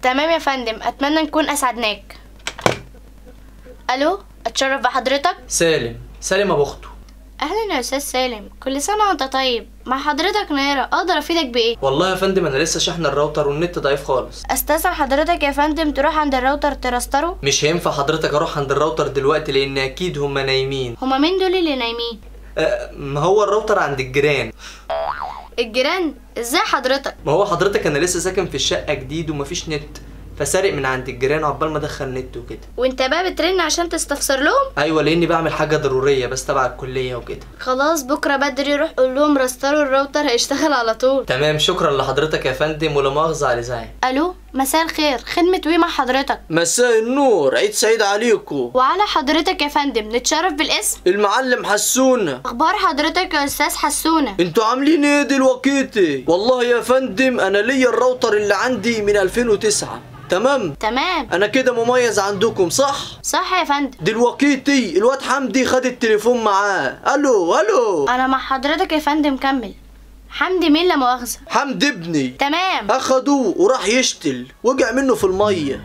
تمام يا فندم اتمنى نكون اسعدناك الو اتشرف بحضرتك سالم سالم ابو اخته اهلا يا استاذ سالم كل سنه وانت طيب مع حضرتك نيره اقدر افيدك بايه والله يا فندم انا لسه شحن الراوتر والنت ضعيف خالص استاذن حضرتك يا فندم تروح عند الراوتر ترستره مش هينفع حضرتك اروح عند الراوتر دلوقتي لان اكيد هم نايمين هما مين دول اللي نايمين أه ما هو الراوتر عند الجيران الجيران ازاي حضرتك ما هو حضرتك انا لسه ساكن في الشقه جديد ومفيش نت فسارق من عند الجيران عقبال ما ادخل نت وكده وانت بقى بترن عشان تستفسر لهم ايوه لاني بعمل حاجه ضروريه بس تبع الكليه وكده خلاص بكره بدري روح قول لهم رستروا الراوتر هيشتغل على طول تمام شكرا لحضرتك يا فندم ولا مؤاخذه على الازعاج الو مساء الخير خدمه وي مع حضرتك مساء النور عيد سعيد عليكم وعلى حضرتك يا فندم نتشرف بالاسم المعلم حسونة اخبار حضرتك يا استاذ حسونه انتوا عاملين ايه دلوقتي والله يا فندم انا ليا الراوتر اللي عندي من 2009 تمام تمام انا كده مميز عندكم صح صح يا فندم دلوقتي الواد حمدي خد التليفون معاه الو الو انا مع حضرتك يا فندم كمل حمدي مين لا مؤاخذه حمدي ابني تمام اخدوه وراح يشتل وقع منه في الميه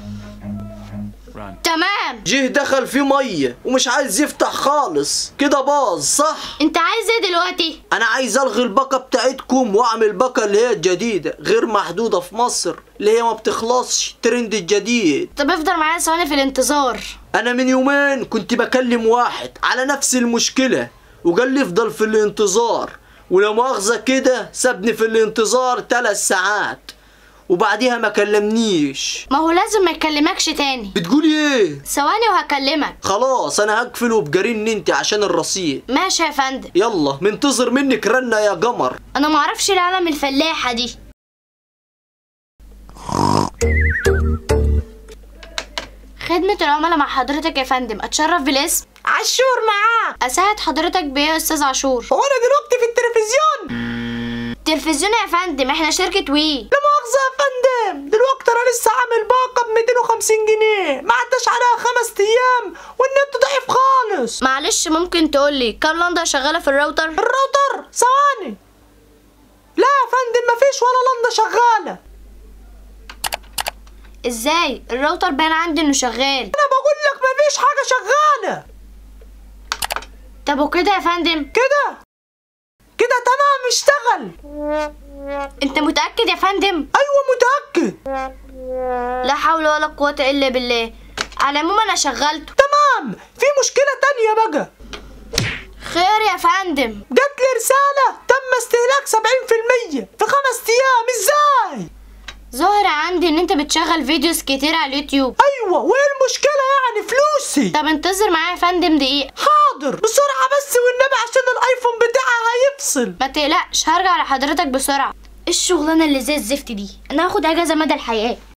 تمام جه دخل في ميه ومش عايز يفتح خالص كده باظ صح انت عايز ايه دلوقتي انا عايز الغي الباقه بتاعتكم واعمل باقه اللي هي الجديده غير محدوده في مصر اللي هي ما بتخلصش ترند الجديد طب افضل معايا ثواني في الانتظار انا من يومين كنت بكلم واحد على نفس المشكله وقال لي افضل في الانتظار ولو مؤاخذه كده سابني في الانتظار ثلاث ساعات وبعديها ما كلمنيش ما هو لازم ما يكلمكش تاني بتقولي ايه ثواني وهكلمك خلاص انا هقفله بجرين انت عشان الرصيد ماشي يا فندم يلا منتظر منك رنه يا قمر انا معرفش العالم الفلاحه دي خدمة العملاء مع حضرتك يا فندم اتشرف بالاسم عاشور معاك اساعد حضرتك بايه يا استاذ عاشور هو انا دلوقتي في التلفزيون تلفزيون يا فندم احنا شركة وي لا مؤاخذة يا فندم دلوقتي انا لسه عامل باقة ب 250 جنيه ما عداش عليها خمس ايام والنت ضعيف خالص معلش ممكن تقولي كام لندا شغالة في الراوتر الراوتر ثواني لا يا فندم مفيش ولا لندا شغالة ازاي الراوتر باين عندي انه شغال انا بقول لك مفيش حاجة شغالة طب وكده يا فندم كده كده تمام اشتغل انت متأكد يا فندم ايوه متأكد لا حول ولا قوة الا بالله على العموم انا شغلته تمام في مشكلة تانية بقى خير يا فندم جات لي رسالة تم استهلاك 70% في خمس ايام ازاي ظاهر عندي ان انت بتشغل فيديوز كتير على اليوتيوب ايوه وايه المشكلة يعني فلوسي طب انتظر معايا يا فندم دقيقة حاضر بسرعة بس والنبي عشان الايفون بتاعي هيفصل ما تقلقش هرجع لحضرتك بسرعة ايه الشغلانة اللي زي الزفت دي انا هاخد اجازة مدى الحياة